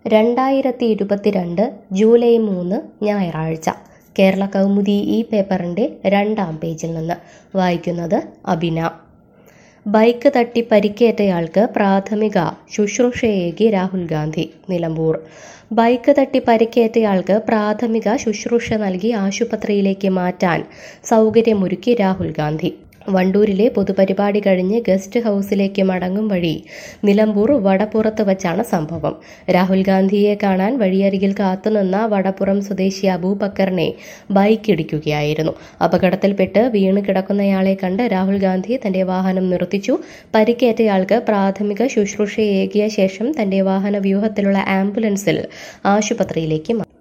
രണ്ടായിരത്തി ഇരുപത്തിരണ്ട് ജൂലൈ മൂന്ന് ഞായറാഴ്ച കേരള കൗമുദി ഈ പേപ്പറിൻ്റെ രണ്ടാം പേജിൽ നിന്ന് വായിക്കുന്നത് അബിന ബൈക്ക് തട്ടി പരിക്കേറ്റയാൾക്ക് പ്രാഥമിക ശുശ്രൂഷയേകി രാഹുൽ ഗാന്ധി നിലമ്പൂർ ബൈക്ക് തട്ടി പരിക്കേറ്റയാൾക്ക് പ്രാഥമിക ശുശ്രൂഷ നൽകി ആശുപത്രിയിലേക്ക് മാറ്റാൻ സൗകര്യമൊരുക്കി രാഹുൽ ഗാന്ധി വണ്ടൂരിലെ പൊതുപരിപാടി കഴിഞ്ഞ് ഗസ്റ്റ് ഹൗസിലേക്ക് മടങ്ങും വഴി നിലമ്പൂർ വടപ്പുറത്ത് വച്ചാണ് സംഭവം രാഹുൽ ഗാന്ധിയെ കാണാൻ വഴിയരികിൽ കാത്തുനിന്ന വടപ്പുറം സ്വദേശി അബൂബക്കറിനെ ബൈക്ക് ഇടിക്കുകയായിരുന്നു അപകടത്തിൽപ്പെട്ട് വീണ് കിടക്കുന്നയാളെ കണ്ട് രാഹുൽ ഗാന്ധി തന്റെ വാഹനം നിർത്തിച്ചു പരിക്കേറ്റയാൾക്ക് പ്രാഥമിക ശുശ്രൂഷയേകിയ ശേഷം തന്റെ വാഹന വ്യൂഹത്തിലുള്ള ആംബുലൻസിൽ ആശുപത്രിയിലേക്ക് മാറ്റി